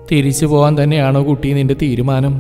തിരിച്ചു പോകാൻ തന്നെയാണോ കുട്ടി നിന്റെ തീരുമാനം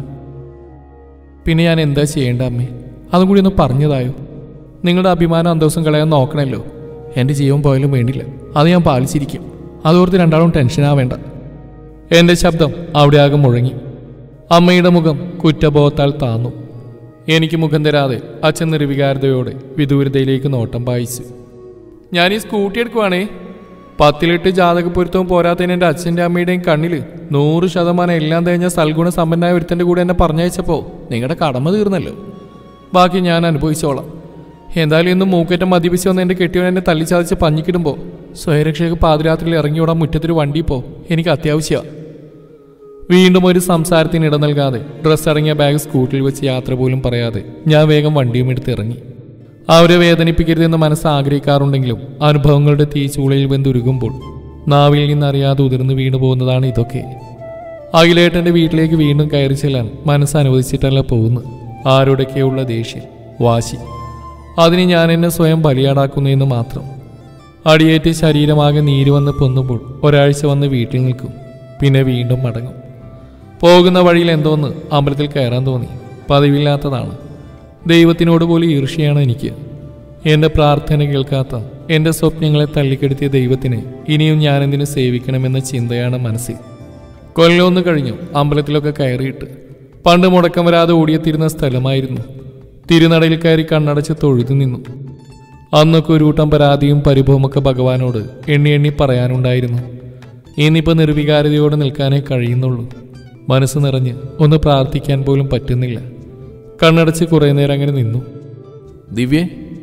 പിന്നെ ഞാൻ എന്താ ചെയ്യേണ്ട അമ്മേ അതും കൂടി ഒന്ന് പറഞ്ഞതായോ നിങ്ങളുടെ അഭിമാനം അന്തോഷം കളയാൻ നോക്കണമല്ലോ എൻ്റെ ജീവൻ പോയാലും വേണ്ടില്ല അത് ഞാൻ പാലിച്ചിരിക്കും അതോർത്ത് രണ്ടാളും ടെൻഷനാവേണ്ട എൻ്റെ ശബ്ദം അവിടെ ആകെ മുഴങ്ങി അമ്മയുടെ മുഖം കുറ്റബോധത്താൽ താന്നു എനിക്ക് മുഖം തരാതെ അച്ഛൻ നിർവികാരതയോടെ വിദൂരതയിലേക്ക് നോട്ടം പായിച്ചു ഞാൻ ഈ സ്കൂട്ടി എടുക്കുവാണേ പത്തിലിട്ട് ജാതകപ്പൊരുത്തവും പോരാത്തതിന് എൻ്റെ അച്ഛൻ്റെ അമ്മയുടെയും കണ്ണിൽ നൂറ് ശതമാനം എല്ലാം തേഞ്ഞ സൽഗുണ സമ്പന്നായ ഒരുത്തൻ്റെ കൂടെ എന്നെ പറഞ്ഞയച്ചപ്പോൾ നിങ്ങളുടെ കടമ തീർന്നല്ലോ ബാക്കി ഞാൻ അനുഭവിച്ചോളാം എന്തായാലും ഇന്ന് മൂക്കറ്റം മദ്യപിച്ച് വന്ന് എൻ്റെ കെട്ടിയവൻ എന്നെ തല്ലിച്ചതച്ച് പഞ്ഞിക്കിടുമ്പോൾ സ്വയരക്ഷയ്ക്ക് പാതിരാത്രിയിൽ ഇറങ്ങി ഓടാൻ മുറ്റത്തൊരു വണ്ടി പോ എനിക്ക് അത്യാവശ്യമാണ് വീണ്ടും ഒരു സംസാരത്തിന് ഇട നൽകാതെ ഡ്രസ്സ് അടങ്ങിയ ബാഗ് സ്കൂട്ടിൽ വെച്ച് യാത്ര പോലും പറയാതെ ഞാൻ വേഗം വണ്ടിയും എടുത്ത് ഇറങ്ങി അവരെ വേദനിപ്പിക്കരുതെന്ന് മനസ്സ് ആഗ്രഹിക്കാറുണ്ടെങ്കിലും അനുഭവങ്ങളുടെ തീച്ചൂളയിൽ വെന്തുരുകുമ്പോൾ നാവിൽ നിന്നറിയാതെ ഉതിർന്നു വീണു പോകുന്നതാണ് ഇതൊക്കെ അഖിലേട്ടൻ്റെ വീട്ടിലേക്ക് വീണ്ടും കയറി ചെല്ലാൻ മനസ്സ് അനുവദിച്ചിട്ടല്ല പോകുന്നു ആരോടൊക്കെയുള്ള ദേഷ്യം വാശി അതിന് ഞാൻ എന്നെ സ്വയം ബലിയാടാക്കുന്നു എന്ന് മാത്രം അടിയേറ്റ് ശരീരമാകെ നീര് വന്ന് പൊന്നുമ്പോൾ ഒരാഴ്ച വന്ന് വീട്ടിൽ നിൽക്കും പിന്നെ വീണ്ടും മടങ്ങും പോകുന്ന വഴിയിൽ എന്തോന്ന് അമ്പലത്തിൽ കയറാൻ തോന്നി പതിവില്ലാത്തതാണ് ദൈവത്തിനോട് പോലും ഈർഷ്യയാണ് എനിക്ക് എൻ്റെ പ്രാർത്ഥന കേൾക്കാത്ത എൻ്റെ സ്വപ്നങ്ങളെ തള്ളിക്കെടുത്തിയ ദൈവത്തിന് ഇനിയും ഞാനെന്തിനു സേവിക്കണമെന്ന ചിന്തയാണ് മനസ്സിൽ കൊല്ലമൊന്ന് കഴിഞ്ഞു അമ്പലത്തിലൊക്കെ കയറിയിട്ട് പണ്ട് മുടക്കം വരാതെ ഓടിയെത്തിരുന്ന സ്ഥലമായിരുന്നു തിരുനടയിൽ കയറി കണ്ണടച്ച് തൊഴുതു നിന്നു അന്നൊക്കെ ഒരു കൂട്ടം പരാതിയും പരിഭവമൊക്കെ ഭഗവാനോട് എണ്ണി എണ്ണി പറയാനുണ്ടായിരുന്നു ഇന്നിപ്പോൾ നിർവികാരതയോടെ നിൽക്കാനേ കഴിയുന്നുള്ളൂ മനസ്സ് നിറഞ്ഞ് ഒന്ന് പ്രാർത്ഥിക്കാൻ പോലും പറ്റുന്നില്ല കണ്ണടച്ച് കുറേ നേരം അങ്ങനെ നിന്നു ദിവ്യേ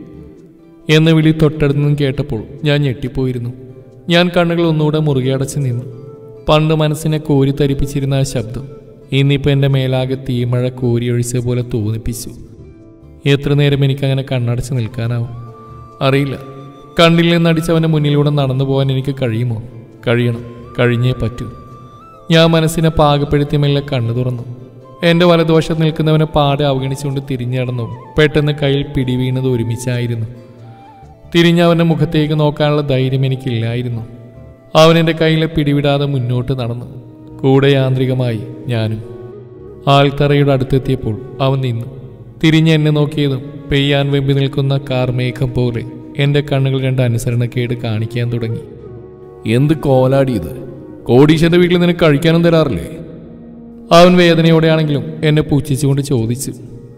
എന്ന വിളി തൊട്ടടുത്ത് നിന്നും കേട്ടപ്പോൾ ഞാൻ ഞെട്ടിപ്പോയിരുന്നു ഞാൻ കണ്ണുകൾ ഒന്നുകൂടെ മുറുകെ അടച്ച് നിന്നു പണ്ട് മനസ്സിനെ കോരി തരിപ്പിച്ചിരുന്ന ആ ശബ്ദം ഇന്നിപ്പോൾ എൻ്റെ മേലാകെ തീമഴ കോരിയൊഴിച്ച പോലെ തോന്നിപ്പിച്ചു എത്ര നേരം എനിക്കങ്ങനെ കണ്ണടച്ച് നിൽക്കാനാവും അറിയില്ല കണ്ണിൽ നിന്നടിച്ചവൻ്റെ മുന്നിലൂടെ നടന്നു പോകാൻ എനിക്ക് കഴിയുമോ കഴിയണം കഴിഞ്ഞേ പറ്റൂ ഞാൻ മനസ്സിനെ പാകപ്പെടുത്തി മെല്ലെ കണ്ണു തുറന്നു എൻ്റെ വലദോഷത്ത് നിൽക്കുന്നവനെ പാടെ അവഗണിച്ചുകൊണ്ട് തിരിഞ്ഞു നടന്നു പെട്ടെന്ന് കയ്യിൽ പിടി വീണത് ഒരുമിച്ചായിരുന്നു തിരിഞ്ഞ് അവൻ്റെ മുഖത്തേക്ക് നോക്കാനുള്ള ധൈര്യം എനിക്കില്ലായിരുന്നു അവൻ എൻ്റെ കയ്യിലെ പിടിവിടാതെ മുന്നോട്ട് നടന്നു കൂടെ യാന്ത്രികമായി ഞാനും ആൽത്തറയുടെ അടുത്തെത്തിയപ്പോൾ അവൻ നിന്നു തിരിഞ്ഞ് എന്നെ നോക്കിയതും പെയ്യാൻ വെമ്പി നിൽക്കുന്ന കാർമേഘം പോലെ എൻ്റെ കണ്ണുകൾ രണ്ട് അനുസരണക്കേട് കാണിക്കാൻ തുടങ്ങി എന്ത് കോലാടി ഇത് കോടീശന്റെ വീട്ടിൽ നിനക്ക് കഴിക്കാനും തരാറില്ലേ അവൻ വേദനയോടെയാണെങ്കിലും എന്നെ പുച്ഛിച്ചുകൊണ്ട് ചോദിച്ചു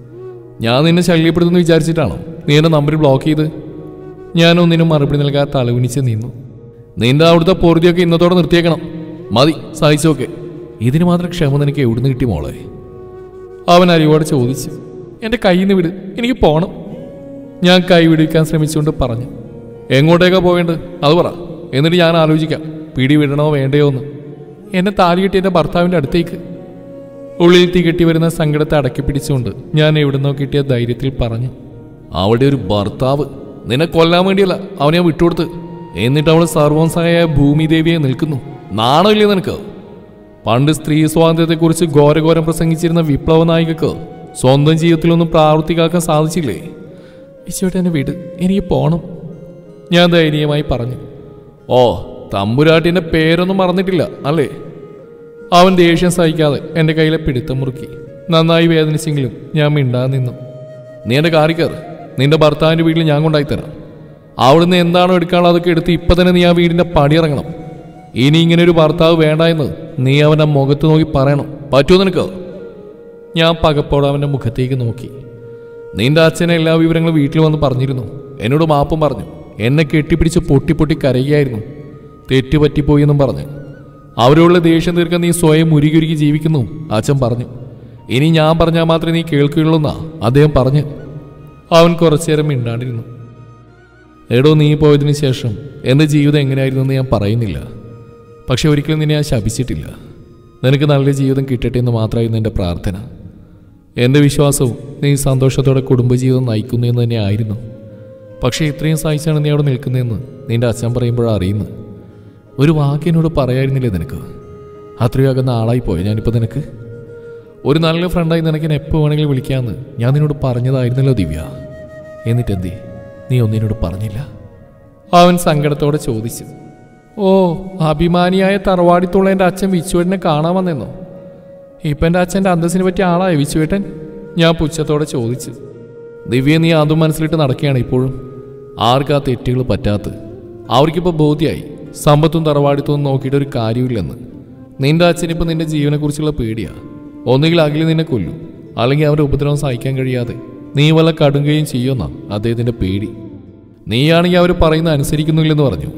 ഞാൻ നിന്നെ ശല്യപ്പെടുത്തുന്നു വിചാരിച്ചിട്ടാണോ നീ എന്റെ നമ്പർ ബ്ലോക്ക് ചെയ്ത് ഞാൻ ഒന്നിനും മറുപടി നൽകാതെ തലകുനിച്ച് നിന്നു നിന്റെ അവിടുത്തെ പൊറുതിയൊക്കെ ഇന്നത്തോടെ നിർത്തിയേക്കണം മതി സഹിച്ചോക്കെ ഇതിന് മാത്രം ക്ഷമ നിനക്ക് എവിടുന്ന് കിട്ടി മോളെ അവൻ അരിയോടെ ചോദിച്ചു എൻ്റെ കയ്യിൽ നിന്ന് വിട് എനിക്ക് പോണം ഞാൻ കൈ വിടുവിക്കാൻ ശ്രമിച്ചുകൊണ്ട് പറഞ്ഞു എങ്ങോട്ടേക്കാ പോവേണ്ടത് അത് പറ എന്നിട്ട് ഞാൻ ആലോചിക്കാം പിടി വിടണോ വേണ്ടയോ എന്ന് എന്നെ താലി കെട്ടി എൻ്റെ ഭർത്താവിൻ്റെ അടുത്തേക്ക് ഉള്ളിൽ തികട്ടി വരുന്ന സങ്കടത്തെ അടക്കി പിടിച്ചുകൊണ്ട് ഞാൻ എവിടുന്നോ കിട്ടിയ ധൈര്യത്തിൽ പറഞ്ഞു അവിടെ ഒരു ഭർത്താവ് നിന്നെ കൊല്ലാൻ വേണ്ടിയല്ല അവനെ ഞാൻ വിട്ടുകൊടുത്ത് എന്നിട്ട് അവൾ സർവംസഹായ ഭൂമിദേവിയെ നിൽക്കുന്നു നാണമില്ലേ നിനക്ക് പണ്ട് സ്ത്രീ സ്വാതന്ത്ര്യത്തെക്കുറിച്ച് ഘോരഘോരം പ്രസംഗിച്ചിരുന്ന വിപ്ലവ നായികക്ക് സ്വന്തം ജീവിതത്തിലൊന്നും പ്രാവർത്തികാക്കാൻ സാധിച്ചില്ലേ ഈശോട്ടെ വീട് എനിക്ക് പോണം ഞാൻ ദയനീയമായി പറഞ്ഞു ഓ തമ്പുരാട്ടിന്റെ പേരൊന്നും മറന്നിട്ടില്ല അല്ലേ അവൻ ദേഷ്യം സഹിക്കാതെ എൻ്റെ കയ്യിലെ പിടുത്തം മുറുക്കി നന്നായി വേദനിച്ചെങ്കിലും ഞാൻ മിണ്ടാതെ നിന്നു നീ എൻ്റെ കാറി കയറ് നിന്റെ ഭർത്താവിൻ്റെ വീട്ടിൽ ഞാൻ കൊണ്ടായി തരാം അവിടുന്ന് എന്താണോ എടുക്കാനുള്ളത് അതൊക്കെ എടുത്ത് ഇപ്പം തന്നെ നീ ആ വീടിൻ്റെ പടിയിറങ്ങണം ഇനി ഇങ്ങനെ ഒരു ഭർത്താവ് വേണ്ട എന്ന് നീ അവൻ്റെ മുഖത്ത് നോക്കി പറയണം പറ്റുമോ നിനക്ക് ഞാൻ പകപ്പോടെ അവൻ്റെ മുഖത്തേക്ക് നോക്കി നിന്റെ അച്ഛനെ എല്ലാ വിവരങ്ങളും വീട്ടിൽ വന്ന് പറഞ്ഞിരുന്നു എന്നോട് മാപ്പും പറഞ്ഞു എന്നെ കെട്ടിപ്പിടിച്ച് പൊട്ടി പൊട്ടി കരയുകയായിരുന്നു തെറ്റ് പറ്റിപ്പോയി എന്നും പറഞ്ഞു അവരോടുള്ള ദേഷ്യം തീർക്കാൻ നീ സ്വയം ഉരുകിയുരുകി ജീവിക്കുന്നു അച്ഛൻ പറഞ്ഞു ഇനി ഞാൻ പറഞ്ഞാൽ മാത്രമേ നീ കേൾക്കുകയുള്ളൂ എന്നാ അദ്ദേഹം പറഞ്ഞു അവൻ കുറച്ചേരം മിണ്ടാണ്ടിരുന്നു എടോ നീ പോയതിനു ശേഷം എൻ്റെ ജീവിതം എങ്ങനെയായിരുന്നു എന്ന് ഞാൻ പറയുന്നില്ല പക്ഷെ ഒരിക്കലും നിന്നെ ഞാൻ ശപിച്ചിട്ടില്ല നിനക്ക് നല്ല ജീവിതം കിട്ടട്ടെ എന്ന് മാത്രമായിരുന്നു എൻ്റെ പ്രാർത്ഥന എൻ്റെ വിശ്വാസവും നീ സന്തോഷത്തോടെ കുടുംബജീവിതം നയിക്കുന്നു എന്ന് തന്നെ ആയിരുന്നു പക്ഷേ ഇത്രയും സഹിച്ചാണ് നീ അവിടെ നിൽക്കുന്നതെന്ന് നിന്റെ അച്ഛൻ പറയുമ്പോഴാണ് അറിയുന്നത് ഒരു വാക്കിനോട് പറയായിരുന്നില്ലേ നിനക്ക് അത്രയും അകന്ന ആളായി പോയ ഞാനിപ്പോൾ നിനക്ക് ഒരു നല്ല ഫ്രണ്ടായി നിനക്ക് എന്നെ എപ്പോൾ വേണമെങ്കിലും വിളിക്കാമെന്ന് ഞാൻ നിന്നോട് പറഞ്ഞതായിരുന്നല്ലോ ദിവ്യ എന്നിട്ടെന്തേ നീ ഒന്നിനോട് പറഞ്ഞില്ല അവൻ സങ്കടത്തോടെ ചോദിച്ചു ഓ അഭിമാനിയായ തറവാടിത്തുള്ള എൻ്റെ അച്ഛൻ വിച്ചുവേട്ടനെ കാണാൻ വന്നെന്നോ ഇപ്പം എൻ്റെ അച്ഛൻ്റെ അന്തസ്സിനെ പറ്റിയ ആളായ വിച്ചുവേട്ടൻ ഞാൻ പുച്ഛത്തോടെ ചോദിച്ചു ദിവ്യ നീ അതും മനസ്സിലിട്ട് നടക്കുകയാണ് ഇപ്പോഴും ആർക്കാ തെറ്റുകൾ പറ്റാത്ത അവർക്കിപ്പോൾ ബോധ്യമായി സമ്പത്തും തറവാടിത്വം നോക്കിയിട്ട് ഒരു കാര്യമില്ലെന്ന് നിന്റെ അച്ഛനിപ്പോൾ നിന്റെ ജീവനെക്കുറിച്ചുള്ള പേടിയാ ഒന്നുകിൽ അഖിൽ നിന്നെ കൊല്ലും അല്ലെങ്കിൽ അവരുടെ ഉപദ്രവം സഹിക്കാൻ കഴിയാതെ നീ വല്ല കടുങ്ങുകയും ചെയ്യുമെന്നാ അദ്ദേഹത്തിന്റെ പേടി നീയാണെങ്കിൽ അവർ പറയുന്ന അനുസരിക്കുന്നില്ലെന്ന് പറഞ്ഞു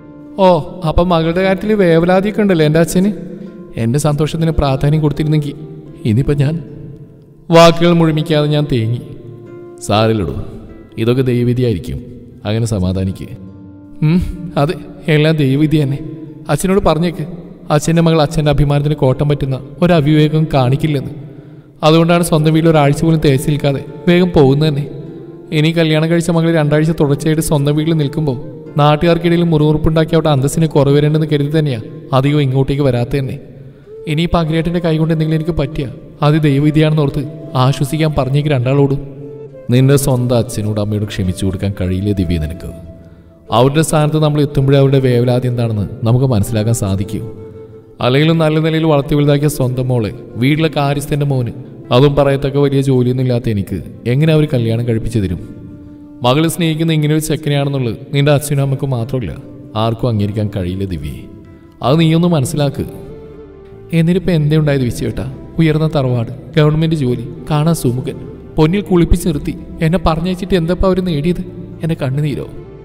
ഓ അപ്പം മകളുടെ കാര്യത്തിൽ വേവലാതിയൊക്കെ ഉണ്ടല്ലോ എൻ്റെ അച്ഛന് എൻ്റെ സന്തോഷത്തിന് പ്രാധാന്യം കൊടുത്തിരുന്നെങ്കിൽ ഇനിയിപ്പോൾ ഞാൻ വാക്കുകൾ മുഴുമിക്കാതെ ഞാൻ തേങ്ങി സാരില്ലടോ ഇതൊക്കെ ദൈവവിധിയായിരിക്കും അങ്ങനെ സമാധാനിക്കുക ഉം, അതെ എല്ലാം ദൈവവിധി തന്നെ അച്ഛനോട് പറഞ്ഞേക്ക് അച്ഛൻ്റെ മകൾ അച്ഛൻ്റെ അഭിമാനത്തിന് കോട്ടം പറ്റുന്ന ഒരു അവിവേകം കാണിക്കില്ലെന്ന് അതുകൊണ്ടാണ് സ്വന്തം വീട്ടിൽ ഒരാഴ്ച പോലും തേച്ച് നിൽക്കാതെ വേഗം പോകുന്നത് തന്നെ ഇനി കല്യാണം കഴിച്ച മകൾ രണ്ടാഴ്ച തുടർച്ചയായിട്ട് സ്വന്തം വീട്ടിൽ നിൽക്കുമ്പോൾ നാട്ടുകാർക്കിടയിൽ മുറിവുറുപ്പുണ്ടാക്കി അവിടെ അന്തസ്സിന് കുറവ് വരേണ്ടെന്ന് കരുതി തന്നെയാ അധികം ഇങ്ങോട്ടേക്ക് വരാത്ത തന്നെ ഇനി ഈ പഗ്രേട്ടൻ്റെ കൈ കൊണ്ട് എന്തെങ്കിലും എനിക്ക് പറ്റിയ അത് ദൈവവിധിയാണെന്ന് ഓർത്ത് ആശ്വസിക്കാൻ പറഞ്ഞേക്ക് രണ്ടാളോടും നിന്റെ സ്വന്തം അച്ഛനോട് അമ്മയോട് ക്ഷമിച്ചു കൊടുക്കാൻ കഴിയില്ലേ ദിവ്യ നിനക്ക് അവരുടെ സ്ഥാനത്ത് നമ്മൾ എത്തുമ്പോഴേ അവരുടെ വേവലാതി എന്താണെന്ന് നമുക്ക് മനസ്സിലാക്കാൻ സാധിക്കൂ അല്ലെങ്കിലും നല്ല നിലയിൽ വളർത്തി വലുതാക്കിയ സ്വന്തം മോളെ വീട്ടിലെ കാര്യസ്ഥൻ്റെ മോന് അതും പറയത്തക്ക വലിയ ജോലിയൊന്നും ഇല്ലാത്ത എനിക്ക് എങ്ങനെ അവർ കല്യാണം കഴിപ്പിച്ചു തരും മകള് സ്നേഹിക്കുന്ന ഇങ്ങനെ ഒരു ചെക്കനെയാണെന്നുള്ളത് നിന്റെ അച്ഛനും അമ്മക്കും മാത്രമല്ല ആർക്കും അംഗീകരിക്കാൻ കഴിയില്ല ദിവ്യേ അത് നീയൊന്ന് മനസ്സിലാക്ക് എന്നിട്ടിപ്പോൾ എന്തേ ഉണ്ടായത് വിശ്വേട്ടാ ഉയർന്ന തറവാട് ഗവൺമെന്റ് ജോലി കാണാൻ സുമുഖൻ പൊന്നിൽ കുളിപ്പിച്ച് നിർത്തി എന്നെ പറഞ്ഞയച്ചിട്ട് എന്തപ്പോൾ അവർ നേടിയത് എന്നെ കണ്ണുനീരോ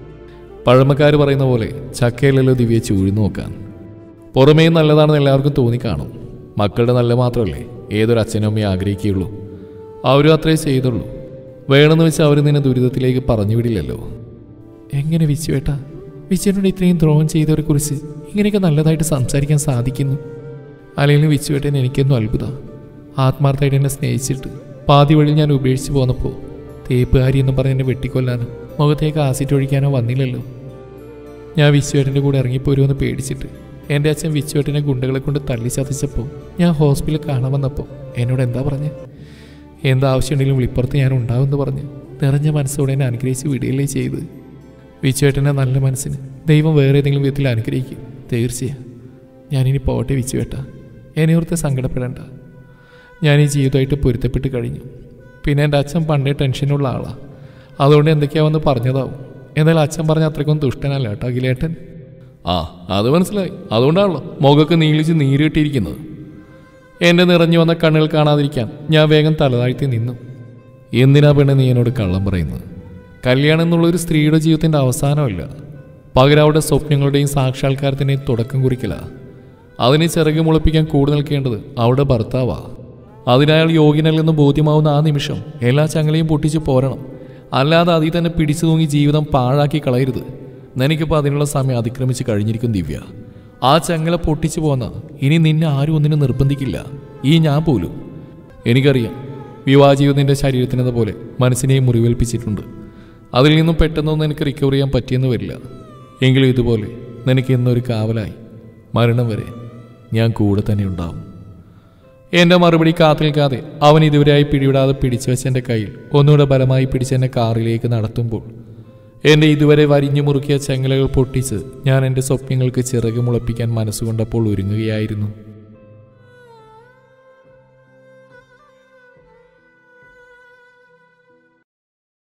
പഴമക്കാർ പറയുന്ന പോലെ ചക്കയിലല്ലോ ദിവ്യ ചൂഴ്ന്നു നോക്കാൻ പുറമേ നല്ലതാണെന്ന് എല്ലാവർക്കും തോന്നിക്കാണും മക്കളുടെ നല്ല മാത്രമല്ലേ ഏതൊരു അച്ഛനും അമ്മയും ആഗ്രഹിക്കുകയുള്ളൂ അവരും അത്രേ ചെയ്തുള്ളൂ വേണമെന്ന് വെച്ച് അവർ നിന്നെ ദുരിതത്തിലേക്ക് പറഞ്ഞു വിടില്ലല്ലോ എങ്ങനെ വിശ്വേട്ടാ വിശ്വനോട് ഇത്രയും ദ്രോഹം ചെയ്തവരെ കുറിച്ച് ഇങ്ങനെയൊക്കെ നല്ലതായിട്ട് സംസാരിക്കാൻ സാധിക്കുന്നു അല്ലെങ്കിൽ വിശ്വേട്ടൻ എനിക്കൊന്നും അത്ഭുത ആത്മാർത്ഥമായിട്ട് എന്നെ സ്നേഹിച്ചിട്ട് പാതി വഴി ഞാൻ ഉപേക്ഷിച്ച് പോന്നപ്പോൾ തേപ്പുകാരി എന്ന് പറഞ്ഞ് എന്നെ വെട്ടിക്കൊല്ലാനോ മുഖത്തേക്ക് ആസിഡ് ഒഴിക്കാനോ വന്നില്ലല്ലോ ഞാൻ വിശ്വേട്ടൻ്റെ കൂടെ ഇറങ്ങിപ്പോരുമെന്ന് പേടിച്ചിട്ട് എൻ്റെ അച്ഛൻ വിശ്വേട്ടനെ ഗുണ്ടകളെ കൊണ്ട് തള്ളി ചതച്ചപ്പോൾ ഞാൻ ഹോസ്പിറ്റലിൽ കാണാൻ വന്നപ്പോൾ എന്നോട് എന്താ പറഞ്ഞ് എന്താവശ്യമുണ്ടെങ്കിലും വിളിപ്പുറത്ത് ഞാൻ ഉണ്ടാവുമെന്ന് പറഞ്ഞ് നിറഞ്ഞ മനസ്സോടെ എന്നെ അനുഗ്രഹിച്ച് വിടുകയല്ലേ ചെയ്ത് വിച്ചുവേട്ടൻ്റെ നല്ല മനസ്സിന് ദൈവം വേറെ ഏതെങ്കിലും വിധത്തിൽ അനുഗ്രഹിക്കും തീർച്ചയായും ഞാനിനി പോട്ടെ വിച്ചുവേട്ട എന്നെ ഓർത്ത് സങ്കടപ്പെടേണ്ട ഞാൻ ഈ ജീവിതമായിട്ട് പൊരുത്തപ്പെട്ട് കഴിഞ്ഞു പിന്നെ എൻ്റെ അച്ഛൻ പണ്ടേ ടെൻഷനുള്ള ആളാണ് അതുകൊണ്ട് എന്തൊക്കെയാവെന്ന് പറഞ്ഞതാവും എന്നാൽ അച്ഛൻ പറഞ്ഞ അത്രയ്ക്കൊന്നും ദുഷ്ടനല്ല കേട്ടോ അഖിലേട്ടൻ ആ അത് മനസ്സിലായി അതുകൊണ്ടാണല്ലോ മുഖമൊക്കെ നീളിച്ച് നീര് കെട്ടിയിരിക്കുന്നത് എൻ്റെ നിറഞ്ഞു വന്ന കണ്ണുകൾ കാണാതിരിക്കാൻ ഞാൻ വേഗം തലതാഴ്ത്തി നിന്നു എന്തിനാ പെണ്ണെ നീ എന്നോട് കള്ളം പറയുന്നത് കല്യാണം എന്നുള്ള ഒരു സ്ത്രീയുടെ ജീവിതത്തിൻ്റെ അവസാനമല്ല പകരം അവരുടെ സ്വപ്നങ്ങളുടെയും സാക്ഷാത്കാരത്തിൻ്റെയും തുടക്കം കുറിക്കല അതിനെ ചിറക് മുളപ്പിക്കാൻ കൂടെ നിൽക്കേണ്ടത് അവളുടെ ഭർത്താവാ അതിനയാൾ യോഗ്യനല്ലെന്ന് ബോധ്യമാവുന്ന ആ നിമിഷം എല്ലാ ചങ്ങലയും പൊട്ടിച്ച് പോരണം അല്ലാതെ അതിൽ തന്നെ പിടിച്ചു തൂങ്ങി ജീവിതം പാഴാക്കി കളയരുത് നിനക്കിപ്പോൾ അതിനുള്ള സമയം അതിക്രമിച്ച് കഴിഞ്ഞിരിക്കും ദിവ്യ ആ ചങ്ങല പൊട്ടിച്ചു പോന്ന ഇനി നിന്നെ ആരും ഒന്നിനും നിർബന്ധിക്കില്ല ഈ ഞാൻ പോലും എനിക്കറിയാം വിവാഹജീവിതം നിന്റെ ശരീരത്തിനെന്ന പോലെ മനസ്സിനെയും മുറിവേൽപ്പിച്ചിട്ടുണ്ട് അതിൽ നിന്നും പെട്ടെന്നൊന്നും എനിക്ക് റിക്കവർ ചെയ്യാൻ പറ്റിയെന്ന് വരില്ല എങ്കിലും ഇതുപോലെ നിനക്ക് ഇന്നൊരു കാവലായി മരണം വരെ ഞാൻ കൂടെ തന്നെ ഉണ്ടാവും എന്റെ മറുപടി കാത്തു നിൽക്കാതെ അവൻ ഇതുവരെയായി പിടിവിടാതെ പിടിച്ചു വെച്ച എൻ്റെ കയ്യിൽ ഒന്നുകൂടെ ബലമായി പിടിച്ച് എന്നെ കാറിലേക്ക് നടത്തുമ്പോൾ എന്റെ ഇതുവരെ വരിഞ്ഞു മുറുക്കിയ ചെങ്ങലകൾ പൊട്ടിച്ച് ഞാൻ എൻ്റെ സ്വപ്നങ്ങൾക്ക് ചിറക് മുളപ്പിക്കാൻ മനസ്സുകൊണ്ടപ്പോൾ ഒരുങ്ങുകയായിരുന്നു